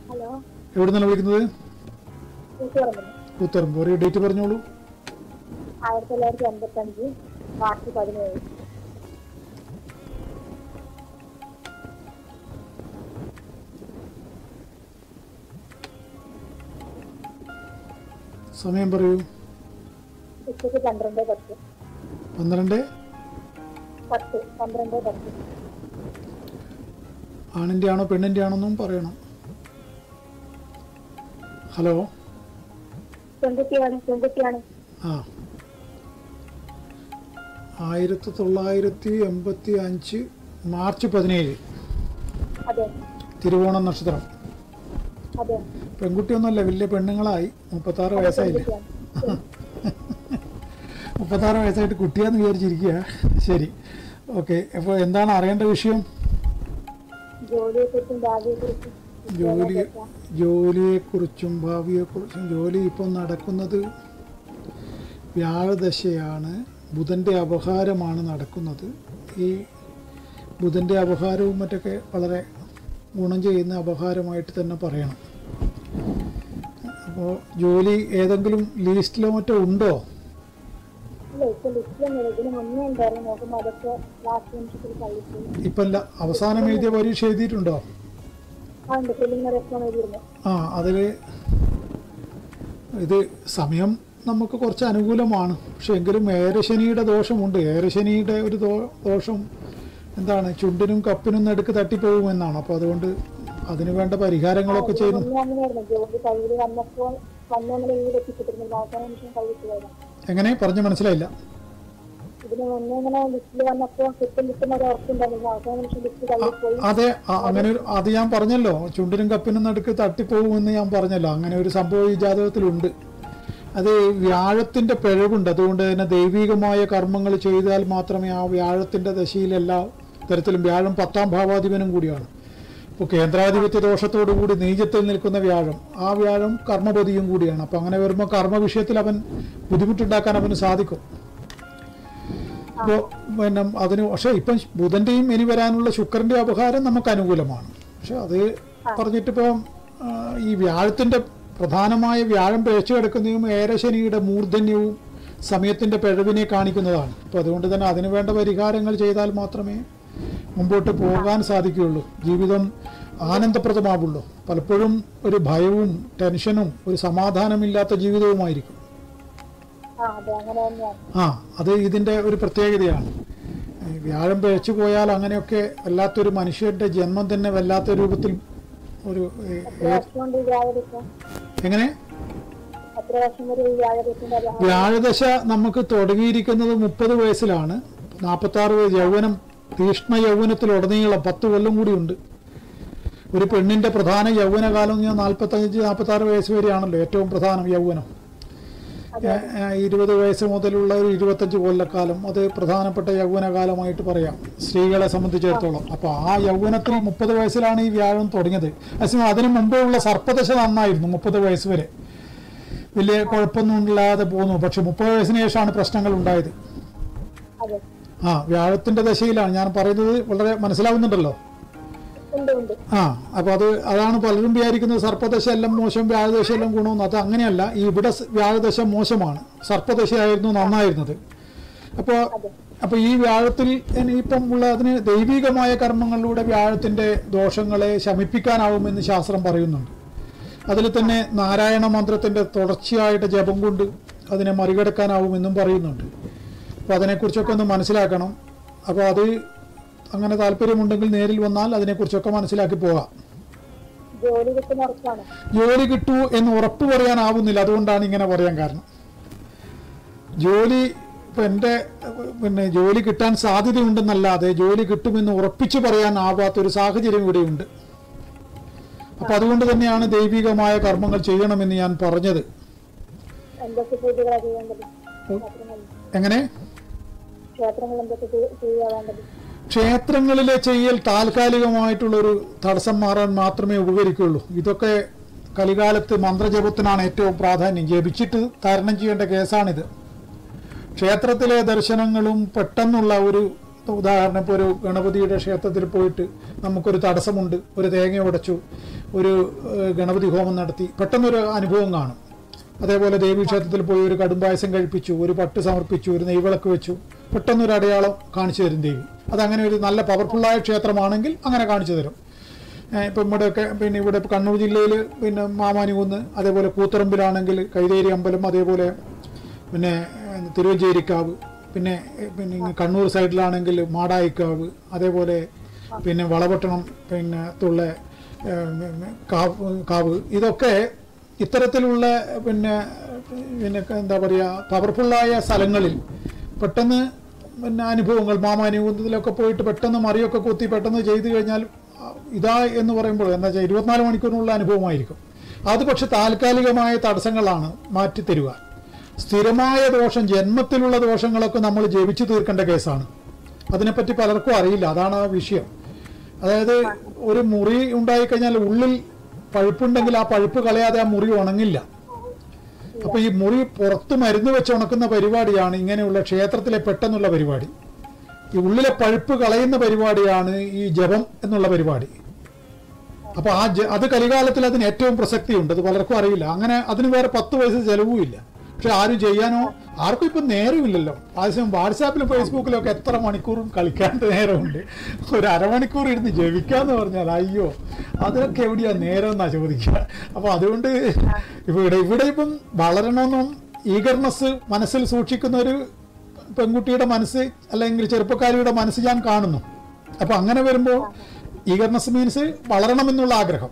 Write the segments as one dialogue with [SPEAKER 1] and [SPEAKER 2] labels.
[SPEAKER 1] hello
[SPEAKER 2] എവിടെ നിന്നാണ് വിളിക്കുന്നത്
[SPEAKER 1] കൂത്തുപറമ്പിൽ
[SPEAKER 2] ഉത്തരം ഒരു ഡേറ്റ് പറഞ്ഞോളൂ
[SPEAKER 1] ആയിരത്തി തൊള്ളായിരത്തി എൺപത്തി അഞ്ച് മാർച്ച് പതിനേഴ്
[SPEAKER 2] സമയം പറയൂ
[SPEAKER 1] ഉച്ചയ്ക്ക് പന്ത്രണ്ട് പത്ത്
[SPEAKER 2] പന്ത്രണ്ട്
[SPEAKER 1] പത്ത് പന്ത്രണ്ട് പത്ത്
[SPEAKER 2] ആണിൻ്റെ ആണോ പെണ്ണിൻ്റെ ആണോന്നും പറയണം ഹലോ
[SPEAKER 1] പെൺകുട്ടിയാണ് പെൺകുട്ടിയാണ്
[SPEAKER 2] ആ ആയിരത്തി തൊള്ളായിരത്തി എൺപത്തി അഞ്ച് മാർച്ച് പതിനേഴ്
[SPEAKER 1] അതെ
[SPEAKER 2] തിരുവോണം നക്ഷത്രം
[SPEAKER 1] അതെ
[SPEAKER 2] പെൺകുട്ടിയൊന്നുമല്ല വലിയ പെണ്ണുങ്ങളായി മുപ്പത്താറ് വയസ്സായില്ലേ
[SPEAKER 1] പെൺകുട്ടിയാണ്
[SPEAKER 2] മുപ്പത്താറ് വയസ്സായിട്ട് കുട്ടിയാന്ന് വിചാരിച്ചിരിക്കുക ശരി ഓക്കെ അപ്പോൾ എന്താണ് അറിയേണ്ട വിഷയം
[SPEAKER 1] ജോലിയെക്കുറിച്ചും ഭാവിയെക്കുറിച്ചും
[SPEAKER 2] ജോലി ജോലിയെക്കുറിച്ചും ഭാവിയെക്കുറിച്ചും ജോലി ഇപ്പം നടക്കുന്നത് വ്യാഴദശയാണ് ബുധൻ്റെ അപഹാരമാണ് നടക്കുന്നത് ഈ ബുധൻ്റെ അപഹാരവും മറ്റൊക്കെ വളരെ ഗുണം ചെയ്യുന്ന അപഹാരമായിട്ട് തന്നെ പറയണം അപ്പോൾ ജോലി ഏതെങ്കിലും ലിസ്റ്റിലോ മറ്റോ ഉണ്ടോ
[SPEAKER 1] ഇല്ല ഇപ്പൊ ലിസ്റ്റിലൊന്നും ഇതിന് മുന്നേ ഉണ്ടായിരുന്നു നോക്കുമ്പോൾ അതൊക്കെ ലാസ്റ്റ് നിമിഷത്തിൽ കഴിച്ചു
[SPEAKER 2] ഇപ്പം അല്ല അവസാനം എഴുതിയ പരീക്ഷ എഴുതിയിട്ടുണ്ടോ
[SPEAKER 1] ആ ഉണ്ട് ഫിലിമിന് എക്സാം എഴുതിയിരുന്നു
[SPEAKER 2] ആ അതിൽ ഇത് സമയം നമുക്ക് കുറച്ച് അനുകൂലമാണ് പക്ഷെ എങ്കിലും ഏരശനിയുടെ ദോഷമുണ്ട് ഏരശനിയുടെ ഒരു ദോ- ദോഷം എന്താണ് ചുണ്ടിനും കപ്പിനും നടുക്ക് തട്ടിപ്പോകുമെന്നാണ് അപ്പോൾ അതുകൊണ്ട് അതിന് വേണ്ട പരിഹാരങ്ങളൊക്കെ ചെയ്യുന്നു
[SPEAKER 1] മുന്നേ അങ്ങനെയായിരുന്നു ജോലി കയ്യിൽ വന്നപ്പോൾ വന്നങ്ങനെ ഈ എത്തിപ്പെട്ടിരുന്നില്ല അവസാന നിമിഷം കഴിച്ചു പോയതാണ്
[SPEAKER 2] എങ്ങനെ പറഞ്ഞു മനസ്സിലായില്ല
[SPEAKER 1] ഇതിന് മുന്നേ ഇങ്ങനെ ലിസ്റ്റിൽ വന്നപ്പോൾ കിട്ടും കിട്ടുന്ന ഒരു ഉറപ്പുണ്ടായിരുന്നു അവസാന നിമിഷം ലിസ്റ്റ് തള്ളിപ്പോയി
[SPEAKER 2] അതെ അ- അങ്ങനെ ഒരു അത് ഞാൻ പറഞ്ഞല്ലോ ചുണ്ടിനും കപ്പിനും നടുക്ക് തട്ടിപ്പോകുമെന്ന് ഞാൻ പറഞ്ഞല്ലോ അങ്ങനെ ഒരു സംഭവം ഈ ജാതകത്തിലുണ്ട് അത് വ്യാഴത്തിൻ്റെ പിഴവുണ്ട് അതുകൊണ്ട് തന്നെ ദൈവികമായ കർമ്മങ്ങൾ ചെയ്താൽ മാത്രമേ ആ വ്യാഴത്തിൻ്റെ ദശയിൽ എല്ലാ തരത്തിലും വ്യാഴം പത്താം ഭാവാധിപനും കൂടിയാണ് ഇപ്പോൾ കേന്ദ്രാധിപത്യ ദോഷത്തോടു കൂടി നീചത്തിൽ നിൽക്കുന്ന വ്യാഴം ആ വ്യാഴം കർമ്മപതിയും കൂടിയാണ് അപ്പം അങ്ങനെ വരുമ്പോൾ കർമ്മ വിഷയത്തിൽ അവൻ ബുദ്ധിമുട്ടുണ്ടാക്കാൻ അവന് സാധിക്കും ഇപ്പോൾ പിന്നെ അതിന് പക്ഷേ ഇപ്പം ബുധൻ്റെയും ഇനി വരാനുള്ള ശുക്രൻ്റെ അപഹാരം നമുക്ക് അനുകൂലമാണ് പക്ഷെ അത് പറഞ്ഞിട്ടിപ്പം ആ, ഈ വ്യാഴത്തിൻ്റെ പ്രധാനമായ വ്യാഴം പിഴച്ചു കിടക്കുന്നതും ഏരശനിയുടെ മൂർധന്യവും സമയത്തിൻ്റെ പിഴവിനെ കാണിക്കുന്നതാണ് അപ്പോൾ അതുകൊണ്ട് തന്നെ അതിന് വേണ്ട പരിഹാരങ്ങൾ ചെയ്താൽ മാത്രമേ മുമ്പോട്ട് പോകാൻ സാധിക്കുകയുള്ളൂ ജീവിതം ആനന്ദപ്രദമാവുള്ളൂ പലപ്പോഴും ഒരു ഭയവും ടെൻഷനും ഒരു സമാധാനമില്ലാത്ത ജീവിതവുമായിരിക്കും
[SPEAKER 1] ആ അതെ അങ്ങനെ തന്നെയാണ്
[SPEAKER 2] ആ അത് ഇതിൻ്റെ ഒരു പ്രത്യേകതയാണ് ഈ വ്യാഴം പിഴച്ചു പോയാൽ അങ്ങനെയൊക്കെ വല്ലാത്തൊരു മനുഷ്യരുടെ ജന്മം തന്നെ വല്ലാത്ത രൂപത്തിൽ ഒരു ഏ-
[SPEAKER 1] എത്ര വർഷം കൊണ്ട് ഈ വ്യാഴദിവസം
[SPEAKER 2] എങ്ങനെ
[SPEAKER 1] എത്ര വർഷം വരെ ഈ വ്യാഴദിവസത്തിന്റെ അപഹാരം
[SPEAKER 2] വ്യാഴദശ നമുക്ക് തുടങ്ങിയിരിക്കുന്നത് മുപ്പത് വയസ്സിലാണ് നാൽപ്പത്താറ് വയസ്സ് യൗവനം തീഷ്ണ യൗവനത്തിലുടനീളം പത്ത് കൊല്ലം കൂടിയുണ്ട് ഒരു പെണ്ണിൻ്റെ പ്രധാന യൗവനകാലം എന്ന് പറഞ്ഞാൽ നാൽപ്പത്തഞ്ച് നാൽപ്പത്താറ് വയസ്സ് വരെയാണല്ലോ ഏറ്റവും പ്രധാനം യൗവനം ഏ- ഏ, ഇരുപത് വയസ്സ് മുതലുള്ള ഒരു ഇരുപത്തഞ്ച് കൊല്ലക്കാലം അത് പ്രധാനപ്പെട്ട യൗവനകാലമായിട്ട് പറയാം സ്ത്രീകളെ സംബന്ധിച്ചിടത്തോളം അപ്പോൾ ആ യൗവനത്തിൽ മുപ്പത് വയസ്സിലാണ് ഈ വ്യാഴം തുടങ്ങിയത് അതേസമയം അതിനു മുമ്പേ ഉള്ള സർപ്പദശ നന്നായിരുന്നു മുപ്പത് വയസ്സ് വരെ വലിയ കുഴപ്പമൊന്നും ഇല്ലാതെ പോന്നു പക്ഷെ മുപ്പത് വയസ്സിന് ശേഷമാണ് പ്രശ്നങ്ങൾ ഉണ്ടായത്
[SPEAKER 1] അതെ
[SPEAKER 2] ആ വ്യാഴത്തിന്റെ ദശയിലാണ് ഞാൻ പറയുന്നത് വളരെ മനസ്സിലാവുന്നുണ്ടല്ലോ
[SPEAKER 1] ഉണ്ട് ഉണ്ട്
[SPEAKER 2] ആ അപ്പോൾ അത് അതാണ് പലരും വിചാരിക്കുന്നത് സർപ്പദശ എല്ലാം മോശം വ്യാഴദശ എല്ലാം ഗുണമെന്ന് അത് അങ്ങനെയല്ല ഈ ഇവിടെ സ് വ്യാഴദശ മോശമാണ് സർപ്പദശയായിരുന്നു നന്നായിരുന്നത് അപ്പോൾ അപ്പോൾ ഈ വ്യാഴത്തിൽ ഇനിയിപ്പം ഉള്ള അതിന് ദൈവികമായ കർമ്മങ്ങളിലൂടെ വ്യാഴത്തിൻ്റെ ദോഷങ്ങളെ ശമിപ്പിക്കാനാവുമെന്ന് ശാസ്ത്രം പറയുന്നുണ്ട് അതിൽ തന്നെ നാരായണ മന്ത്രത്തിൻ്റെ തുടർച്ചയായിട്ട് ജപം കൊണ്ട് അതിനെ മറികടക്കാനാവുമെന്നും പറയുന്നുണ്ട് അപ്പോൾ അതിനെക്കുറിച്ചൊക്കെ ഒന്ന് മനസ്സിലാക്കണം അപ്പോൾ അത് അങ്ങനെ താല്പര്യമുണ്ടെങ്കിൽ നേരിൽ വന്നാൽ അതിനെക്കുറിച്ചൊക്കെ മനസ്സിലാക്കി പോകാം
[SPEAKER 1] ജോലി കിട്ടുന്ന ഉറപ്പാണ്
[SPEAKER 2] ജോലി കിട്ടൂ എന്ന് ഉറപ്പ് പറയാനാവുന്നില്ല അതുകൊണ്ടാണ് ഇങ്ങനെ പറയാൻ കാരണം ജോലി ഇപ്പം എൻ്റെ പിന്നെ ജോലി കിട്ടാൻ സാധ്യതയുണ്ടെന്നല്ലാതെ ജോലി കിട്ടുമെന്ന് ഉറപ്പിച്ചു പറയാനാവാത്തൊരു സാഹചര്യം ഇവിടെയുണ്ട് അപ്പം അതുകൊണ്ട് തന്നെയാണ് ദൈവികമായ കർമ്മങ്ങൾ ചെയ്യണമെന്ന് ഞാൻ പറഞ്ഞത്
[SPEAKER 1] എന്തൊക്കെ പൂജകളാണ് ചെയ്യേണ്ടത് ക്ഷേത്രങ്ങളിൽ
[SPEAKER 2] എങ്ങനെ
[SPEAKER 1] ക്ഷേത്രങ്ങൾ എന്തൊക്കെ ചെയ്യ- ചെയ്യുക വേണ്ടത്
[SPEAKER 2] ക്ഷേത്രങ്ങളിലെ ചെയ്യൽ താൽക്കാലികമായിട്ടുള്ളൊരു തടസ്സം മാറാൻ മാത്രമേ ഉപകരിക്കുകയുള്ളൂ ഇതൊക്കെ കലികാലത്ത് മന്ത്രജപത്തിനാണ് ഏറ്റവും പ്രാധാന്യം ജപിച്ചിട്ട് തരണം ചെയ്യേണ്ട കേസാണിത് ക്ഷേത്രത്തിലെ ദർശനങ്ങളും പെട്ടെന്നുള്ള ഒരു ഉദാഹരണം ഇപ്പോൾ ഒരു ഗണപതിയുടെ ക്ഷേത്രത്തിൽ പോയിട്ട് നമുക്കൊരു തടസ്സമുണ്ട് ഒരു തേങ്ങ ഉടച്ചു ഒരു ഏഹ്, ഗണപതി ഹോമം നടത്തി പെട്ടെന്നൊരു അനുഭവം കാണും അതേപോലെ ദേവീക്ഷേത്രത്തിൽ പോയി ഒരു കടുംപായസം കഴിപ്പിച്ചു ഒരു പട്ട് സമർപ്പിച്ചു ഒരു നെയ്വിളക്ക് വെച്ചു പെട്ടെന്നൊരു അടയാളം കാണിച്ചു തരും ദേവി അതങ്ങനെ ഒരു നല്ല പവർഫുള്ളായ ക്ഷേത്രമാണെങ്കിൽ അങ്ങനെ കാണിച്ചു തരും ഏഹ് ഇപ്പം ഇവിടെയൊക്കെ പിന്നെ ഇവിടെ ഇപ്പം കണ്ണൂർ ജില്ലയിൽ പിന്നെ മാമാനികുന്ന് അതേപോലെ കൂത്തുറമ്പിലാണെങ്കിൽ കൈതേരി അമ്പലം അതേപോലെ പിന്നെ ഏഹ്, തിരുവഞ്ചേരിക്കാവ് പിന്നെ ഏഹ്, പിന്നെ ഇങ്ങ് കണ്ണൂർ സൈഡിലാണെങ്കിൽ മാടായിക്കാവ് അതേപോലെ പിന്നെ വളപട്ടണം പിന്നെ തുള്ള ഏഹ്, കാവ് കാവ് ഇതൊക്കെ ഇത്തരത്തിലുള്ള പിന്നെ പിന്നെ എന്താ പറയുക പവർഫുള്ളായ സ്ഥലങ്ങളിൽ പെട്ടെന്ന് പിന്നെ അനുഭവങ്ങൾ മാമാനുഭവത്തിലൊക്കെ പോയിട്ട് പെട്ടെന്ന് മറിയൊക്കെ കുത്തി പെട്ടെന്ന് ചെയ്തു കഴിഞ്ഞാൽ ആ, ഇതാ എന്ന് പറയുമ്പോൾ എന്താ വെച്ചാൽ ഇരുപത്തിനാല് മണിക്കൂറിനുള്ള അനുഭവമായിരിക്കും അത് പക്ഷെ താൽക്കാലികമായ തടസ്സങ്ങളാണ് മാറ്റിത്തരുക സ്ഥിരമായ ദോഷം ജന്മത്തിലുള്ള ദോഷങ്ങളൊക്കെ നമ്മൾ ജപിച്ചു തീർക്കേണ്ട കേസാണ് അതിനെപ്പറ്റി പലർക്കും അറിയില്ല അതാണ് ആ വിഷയം അതായത് ഒരു മുറി ഉണ്ടായിക്കഴിഞ്ഞാൽ ഉള്ളിൽ പഴുപ്പുണ്ടെങ്കിൽ ആ പഴുപ്പ് കളയാതെ ആ മുറി ഉണങ്ങില്ല അപ്പൊ ഈ മുറി പുറത്ത് മരുന്ന് വെച്ച് ഉണക്കുന്ന പരിപാടിയാണ് ഇങ്ങനെയുള്ള ക്ഷേത്രത്തിലെ പെട്ടെന്നുള്ള പരിപാടി ഈ ഉള്ളിലെ പഴുപ്പ് കളയുന്ന പരിപാടിയാണ് ഈ ജപം എന്നുള്ള പരിപാടി അപ്പൊ ആ ജ- അത് കലികാലത്തിൽ അതിന് ഏറ്റവും പ്രസക്തിയുണ്ട് അത് പലർക്കും അറിയില്ല അങ്ങനെ അതിന് വേറെ പത്ത് പൈസ ചെലവുമില്ല പക്ഷെ ആരും ചെയ്യാനോ ആർക്കും ഇപ്പം നേരമില്ലല്ലോ ആവശ്യം വാട്സാപ്പിലും ഫേസ്ബുക്കിലും ഒക്കെ എത്ര മണിക്കൂറും കളിക്കാൻ നേരമുണ്ട് ഒരു അരമണിക്കൂർ ഇരുന്ന് ജപിക്കാന്ന് പറഞ്ഞാൽ അയ്യോ അതിനൊക്കെ എവിടെയാ നേരം എന്നാ ചോദിക്കുക അപ്പൊ അതുകൊണ്ട് ഇവിടെ ഇവിടെ ഇപ്പം വളരണമെന്നും ഈഗർനെസ് മനസ്സിൽ സൂക്ഷിക്കുന്ന ഒരു പെൺകുട്ടിയുടെ മനസ്സ് അല്ലെങ്കിൽ ചെറുപ്പക്കാരിയുടെ മനസ്സ് ഞാൻ കാണുന്നു അപ്പൊ അങ്ങനെ വരുമ്പോൾ ഈഗർനെസ് മീൻസ് വളരണമെന്നുള്ള ആഗ്രഹം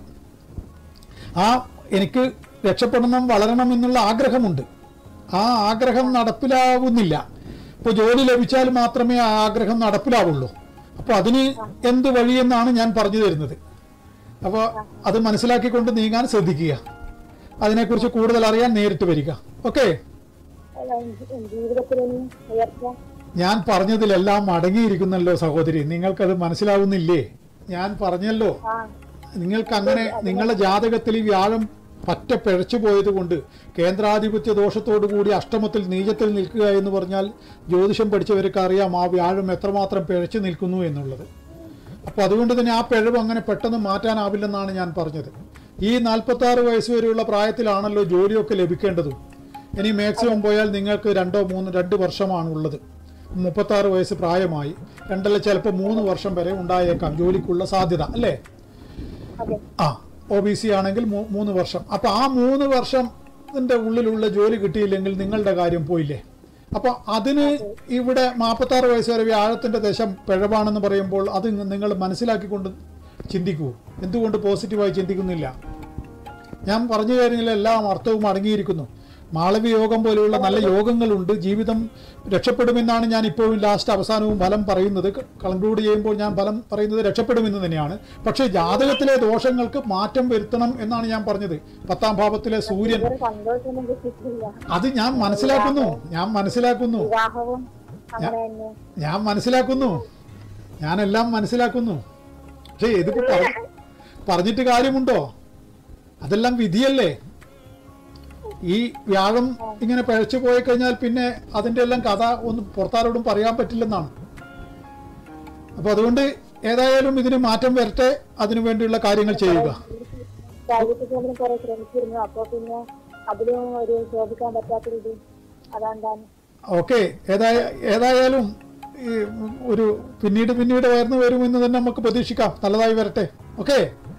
[SPEAKER 2] ആ എനിക്ക് രക്ഷപ്പെടണം വളരണം എന്നുള്ള ആഗ്രഹമുണ്ട് ആ ആഗ്രഹം നടപ്പിലാവുന്നില്ല ഇപ്പോൾ ജോലി ലഭിച്ചാൽ മാത്രമേ ആ ആഗ്രഹം നടപ്പിലാവുള്ളൂ അപ്പോൾ അതിന് എന്ത് വഴിയെന്നാണ് ഞാൻ പറഞ്ഞു തരുന്നത് അപ്പോൾ അത് മനസ്സിലാക്കിക്കൊണ്ട് നീങ്ങാൻ ശ്രദ്ധിക്കുക അതിനെക്കുറിച്ച് കൂടുതൽ അറിയാൻ നേരിട്ട് വരിക ഓക്കെ
[SPEAKER 1] അല്ല, ജീവിതത്തിലൊന്നും ഉയർച്ച
[SPEAKER 2] ഞാൻ പറഞ്ഞതിലെല്ലാം അടങ്ങിയിരിക്കുന്നല്ലോ സഹോദരി നിങ്ങൾക്കത് മനസ്സിലാവുന്നില്ലേ ഞാൻ പറഞ്ഞല്ലോ
[SPEAKER 1] ആ
[SPEAKER 2] നിങ്ങൾക്ക് അങ്ങനെ നിങ്ങളുടെ ജാതകത്തിൽ ഈ വ്യാഴം പറ്റ പിഴച്ചു പോയത് കൊണ്ട് കേന്ദ്രാധിപത്യ ദോഷത്തോടു കൂടി അഷ്ടമത്തിൽ നീചത്തിൽ നിൽക്കുക എന്ന് പറഞ്ഞാൽ ജ്യോതിഷം പഠിച്ചവർക്ക് അറിയാം ആ വ്യാഴം എത്രമാത്രം പിഴച്ചു നിൽക്കുന്നു എന്നുള്ളത് അപ്പോൾ അതുകൊണ്ട് തന്നെ ആ പിഴവ് അങ്ങനെ പെട്ടെന്ന് മാറ്റാനാവില്ലെന്നാണ് ഞാൻ പറഞ്ഞത് ഈ നാൽപ്പത്തി ആറ് വയസ്സ് വരെയുള്ള പ്രായത്തിലാണല്ലോ ജോലിയൊക്കെ ലഭിക്കേണ്ടത് ഇനി മാക്സിമം പോയാൽ നിങ്ങൾക്ക് രണ്ടോ മൂന്ന് രണ്ട് വർഷമാണ് ഉള്ളത് മുപ്പത്താറ് വയസ്സ് പ്രായമായി രണ്ടല്ല ചിലപ്പോൾ മൂന്ന് വർഷം വരെ ഉണ്ടായേക്കാം ജോലിക്കുള്ള സാധ്യത അല്ലേ
[SPEAKER 1] അതെ
[SPEAKER 2] ആ ഒ ബി സി ആണെങ്കിൽ മൂ- മൂന്ന് വർഷം അപ്പൊ ആ മൂന്ന് വർഷത്തിന്റെ ഉള്ളിലുള്ള ജോലി കിട്ടിയില്ലെങ്കിൽ നിങ്ങളുടെ കാര്യം പോയില്ലേ അപ്പൊ അതിന് ഇവിടെ നാൽപ്പത്താറ് വയസ്സ് വരെ വ്യാഴത്തിന്റെ ദശം പിഴവാണെന്ന് പറയുമ്പോൾ അത് നിങ്ങൾ മനസ്സിലാക്കിക്കൊണ്ട് ചിന്തിക്കൂ എന്തുകൊണ്ട് പോസിറ്റീവായി ചിന്തിക്കുന്നില്ല ഞാൻ പറഞ്ഞു കഴിഞ്ഞാൽ എല്ലാം അർത്ഥവും അടങ്ങിയിരിക്കുന്നു മാളവി യോഗം പോലെയുള്ള നല്ല യോഗങ്ങളുണ്ട് ജീവിതം രക്ഷപ്പെടുമെന്നാണ് ഞാൻ ഇപ്പോഴും ലാസ്റ്റ് അവസാനവും ഫലം പറയുന്നത് കൺക്ലൂഡ് ചെയ്യുമ്പോൾ ഞാൻ ഫലം പറയുന്നത് രക്ഷപ്പെടുമെന്ന് തന്നെയാണ് പക്ഷേ ജാതകത്തിലെ ദോഷങ്ങൾക്ക് മാറ്റം വരുത്തണം എന്നാണ് ഞാൻ പറഞ്ഞത് പത്താം ഭാവത്തിലെ സൂര്യൻ
[SPEAKER 1] ഇതൊരു സന്തോഷമൊന്നും കിട്ടിയിട്ടില്ല
[SPEAKER 2] അത് ഞാൻ മനസ്സിലാക്കുന്നു ഞാൻ മനസ്സിലാക്കുന്നു
[SPEAKER 1] വിവാഹവും അങ്ങനെ തന്നെ
[SPEAKER 2] ഞാൻ മനസ്സിലാക്കുന്നു ഞാനെല്ലാം മനസ്സിലാക്കുന്നു പക്ഷേ ഇതിപ്പോ പറ- പറഞ്ഞിട്ട് കാര്യമുണ്ടോ അതെല്ലാം വിധിയല്ലേ ഈ വ്യാഴം ഇങ്ങനെ പഴച്ചു പോയി കഴിഞ്ഞാൽ പിന്നെ അതിന്റെ എല്ലാം കഥ ഒന്നും പുറത്താരോടും പറയാൻ പറ്റില്ലെന്നാണ് അപ്പൊ അതുകൊണ്ട് ഏതായാലും ഇതിന് മാറ്റം വരട്ടെ അതിനു വേണ്ടിയുള്ള കാര്യങ്ങൾ ചെയ്യുക
[SPEAKER 1] പ്രൈവറ്റ് ജോബിന് കുറെ ശ്രമിച്ചിരുന്നു അപ്പൊ പിന്നെ അതിലും ഒരു ശോഭിക്കാൻ പറ്റാത്തൊരിത് അതാണ്ടാണ്
[SPEAKER 2] ഓക്കെ ഏതായ ഏതായാലും ഈ ഒരു പിന്നീട് പിന്നീട് ഉയർന്നു വരുമെന്ന് തന്നെ നമുക്ക് പ്രതീക്ഷിക്കാം നല്ലതായി വരട്ടെ ഓക്കെ